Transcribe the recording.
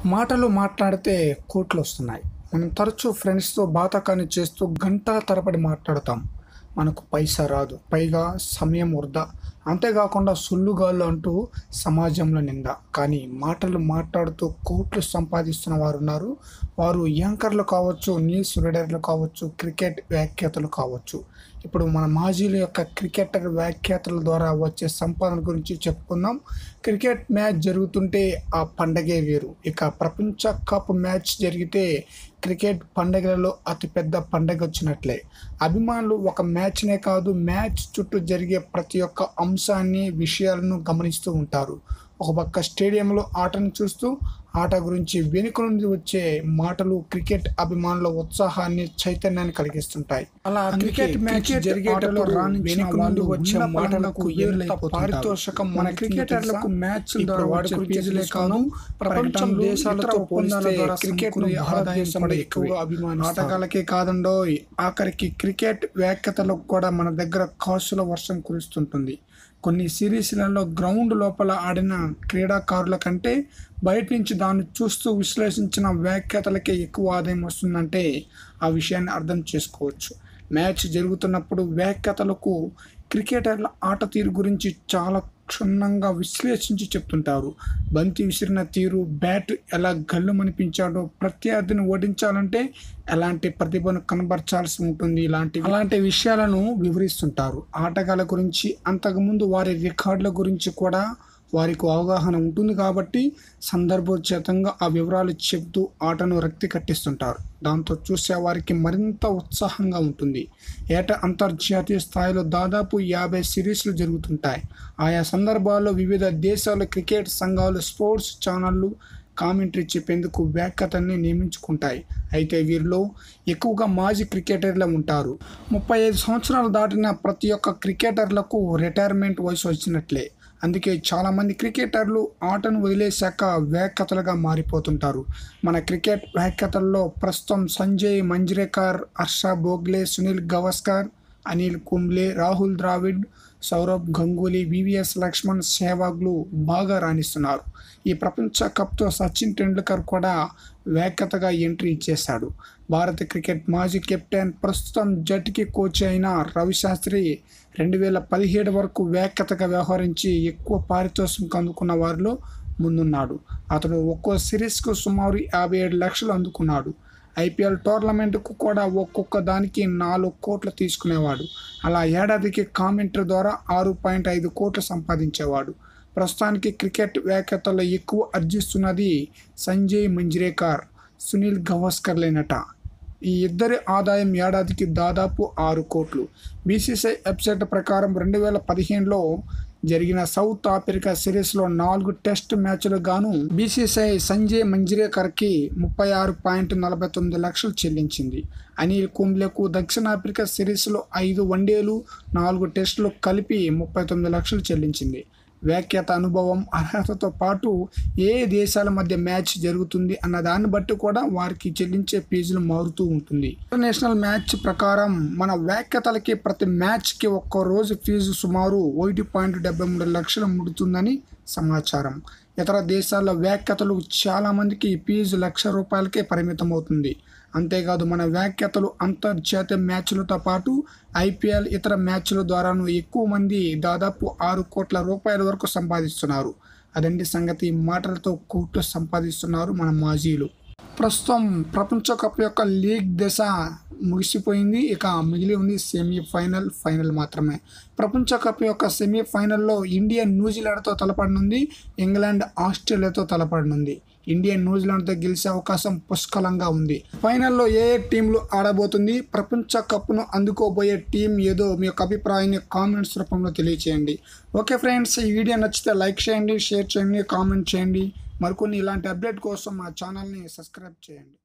మాటలు మాట్లాడితే కోట్లు వస్తున్నాయి మనం తరచూ ఫ్రెండ్స్తో బాతకాన్ని చేస్తూ గంటల తరబడి మాట్లాడతాం మనకు పైసా రాదు పైగా సమయం వృధా అంతేకాకుండా సొల్లుగాళ్ళు అంటూ సమాజంలో నింద కానీ మాటలు మాట్లాడుతూ కోట్లు సంపాదిస్తున్న వారు ఉన్నారు వారు యాంకర్లు కావచ్చు న్యూస్ రీడర్లు కావచ్చు క్రికెట్ వ్యాఖ్యాతలు కావచ్చు ఇప్పుడు మన మాజీల యొక్క క్రికెటర్ వ్యాఖ్యాతల ద్వారా వచ్చే సంపాదన గురించి చెప్పుకుందాం క్రికెట్ మ్యాచ్ జరుగుతుంటే ఆ పండగే వేరు ఇక ప్రపంచ కప్ మ్యాచ్ జరిగితే క్రికెట్ పండగలలో అతిపెద్ద పండగ వచ్చినట్లే అభిమానులు ఒక మ్యాచ్నే కాదు మ్యాచ్ చుట్టూ జరిగే ప్రతి ఒక్క అంశాన్ని విషయాలను గమనిస్తూ ఉంటారు ఒక పక్క స్టేడియంలో ఆటను చూస్తూ ఆట గురించి వెనుక నుండి వచ్చే మాటలు క్రికెట్ అభిమానుల ఉత్సాహాన్ని చైతన్యాన్ని కలిగిస్తుంటాయి అలా క్రికెట్ మ్యాచ్ జరిగేటప్పుడు వెనుక నుండి వచ్చే మాటలకు ఎంత పారితోషకం మన క్రికెటర్లకు మ్యాచ్ ద్వారా వాడి ఫీజులే కాదు ప్రపంచం దేశాలతో పోలిస్తే క్రికెట్ భారతదేశంలో ఎక్కువగా అభిమానం ఆటగాళ్ళకే కాదండోయ్ ఆఖరికి క్రికెట్ వ్యాఖ్యతలకు కూడా మన దగ్గర కాసుల వర్షం కురుస్తుంటుంది కొన్ని సిరీస్లలో గ్రౌండ్ లోపల ఆడిన క్రీడాకారుల కంటే బయట నుంచి దాన్ని చూస్తూ విశ్లేషించిన వ్యాఖ్యాతలకే ఎక్కువ ఆదాయం వస్తుందంటే ఆ విషయాన్ని అర్థం చేసుకోవచ్చు మ్యాచ్ జరుగుతున్నప్పుడు వ్యాఖ్యాతలకు క్రికెటర్ల ఆట తీరు గురించి చాలా క్షుణ్ణంగా విశ్లేషించి చెప్తుంటారు బంతి విసిరిన తీరు బ్యాట్ ఎలా గల్లుమనిపించాడో ప్రత్యర్థిని ఓడించాలంటే ఎలాంటి ప్రతిభను కనబరచాల్సి ఉంటుంది ఇలాంటి అలాంటి విషయాలను వివరిస్తుంటారు ఆటగాళ్ళ గురించి అంతకుముందు వారి రికార్డుల గురించి కూడా వారికి అవగాహన ఉంటుంది కాబట్టి సందర్భోచితంగా ఆ వివరాలు చెప్తూ ఆటను రక్తి కట్టిస్తుంటారు దాంతో చూసే వారికి మరింత ఉత్సాహంగా ఉంటుంది ఏటా అంతర్జాతీయ స్థాయిలో దాదాపు యాభై సిరీస్లు జరుగుతుంటాయి ఆయా సందర్భాల్లో వివిధ దేశాల క్రికెట్ సంఘాలు స్పోర్ట్స్ ఛానళ్ళు కామెంటరీ చెప్పేందుకు వ్యాఖ్యాతల్ని నియమించుకుంటాయి అయితే వీరిలో ఎక్కువగా మాజీ క్రికెటర్లు ఉంటారు ముప్పై ఐదు సంవత్సరాలు దాటిన ప్రతి ఒక్క క్రికెటర్లకు రిటైర్మెంట్ వయసు వచ్చినట్లే అందుకే చాలామంది క్రికెటర్లు ఆటను వదిలేశాక వ్యాఖ్యతలుగా మారిపోతుంటారు మన క్రికెట్ వ్యాఖ్యతల్లో ప్రస్తుతం సంజయ్ మంజ్రేకర్ హర్ష బోగ్లే సునీల్ గవస్కర్ అనిల్ కుంబ్లే రాహుల్ ద్రావిడ్ సౌరవ్ గంగూలీ వివిఎస్ లక్ష్మణ్ సెహ్వాగ్లు బాగా రాణిస్తున్నారు ఈ ప్రపంచ కప్తో సచిన్ టెండూల్కర్ కూడా వ్యాఖ్యతగా ఎంట్రీ ఇచ్చేశాడు భారత క్రికెట్ మాజీ కెప్టెన్ ప్రస్తుతం జట్టుకి కోచ్ అయిన రవిశాస్త్రి రెండు వేల పదిహేడు వరకు వ్యాఖ్యతగా వ్యవహరించి ఎక్కువ పారితోషికం అందుకున్న వారిలో ముందున్నాడు అతడు ఒక్కో సిరీస్కు సుమారు యాభై ఏడు లక్షలు అందుకున్నాడు ఐపీఎల్ టోర్నమెంట్కు కూడా ఒక్కొక్క దానికి నాలుగు కోట్లు తీసుకునేవాడు అలా ఏడాదికి కామెంటరీ ద్వారా ఆరు పాయింట్ ఐదు కోట్లు సంపాదించేవాడు ప్రస్తుతానికి క్రికెట్ వ్యాఖ్యతల్లో ఎక్కువ అర్జిస్తున్నది సంజయ్ మంజ్రేకర్ సునీల్ గవాస్కర్లేనట ఈ ఇద్దరి ఆదాయం ఏడాదికి దాదాపు ఆరు కోట్లు బీసీసీఐ వెబ్సైట్ ప్రకారం రెండు వేల పదిహేనులో జరిగిన సౌత్ ఆఫ్రికా సిరీస్లో నాలుగు టెస్ట్ మ్యాచ్లు గాను బీసీసీఐ సంజయ్ మంజ్రేకర్కి ముప్పై ఆరు పాయింట్ నలభై తొమ్మిది లక్షలు చెల్లించింది అనిల్ కుంబ్లేకు దక్షిణాఫ్రికా సిరీస్లో ఐదు వన్డేలు నాలుగు టెస్టులు కలిపి ముప్పై తొమ్మిది లక్షలు చెల్లించింది వ్యాఖ్యాత అనుభవం అర్హతతో పాటు ఏ దేశాల మధ్య మ్యాచ్ జరుగుతుంది అన్న దాన్ని బట్టి కూడా వారికి చెల్లించే ఫీజులు మారుతూ ఉంటుంది ఇంటర్నేషనల్ మ్యాచ్ ప్రకారం మన వ్యాఖ్యాతలకి ప్రతి మ్యాచ్కి ఒక్కో రోజు ఫీజు సుమారు ఒకటి పాయింట్ డెబ్బై మూడు లక్షలు ముడుతుందని సమాచారం ఇతర దేశాల వ్యాఖ్యాతలు చాలామందికి ఈ ఫీజు లక్ష రూపాయలకే పరిమితం అవుతుంది అంతేకాదు మన వ్యాఖ్యాతలు అంతర్జాతీయ మ్యాచ్లతో పాటు ఐపీఎల్ ఇతర మ్యాచ్ల ద్వారాను ఎక్కువ మంది దాదాపు ఆరు కోట్ల రూపాయల వరకు సంపాదిస్తున్నారు అదండి సంగతి మాటలతో కోట్లు సంపాదిస్తున్నారు మన మాజీలు ప్రస్తుతం ప్రపంచ కప్ యొక్క లీగ్ దశ ముగిసిపోయింది ఇక మిగిలి ఉంది సెమీఫైనల్ ఫైనల్ మాత్రమే ప్రపంచ కప్ యొక్క సెమీఫైనల్లో ఇండియా న్యూజిలాండ్తో తలపడనుంది ఇంగ్లాండ్ ఆస్ట్రేలియాతో తలపడనుంది ఇండియా న్యూజిలాండ్తో గెలిచే అవకాశం పుష్కలంగా ఉంది ఫైనల్లో ఏ ఏ టీంలు ఆడబోతుంది ప్రపంచ కప్ను అందుకోబోయే టీం ఏదో మీ యొక్క అభిప్రాయాన్ని కామెంట్స్ రూపంలో తెలియచేయండి ఓకే ఫ్రెండ్స్ ఈ వీడియో నచ్చితే లైక్ చేయండి షేర్ చేయండి కామెంట్ చేయండి మరికొన్ని ఇలాంటి అప్డేట్ కోసం మా ఛానల్ని సబ్స్క్రైబ్ చేయండి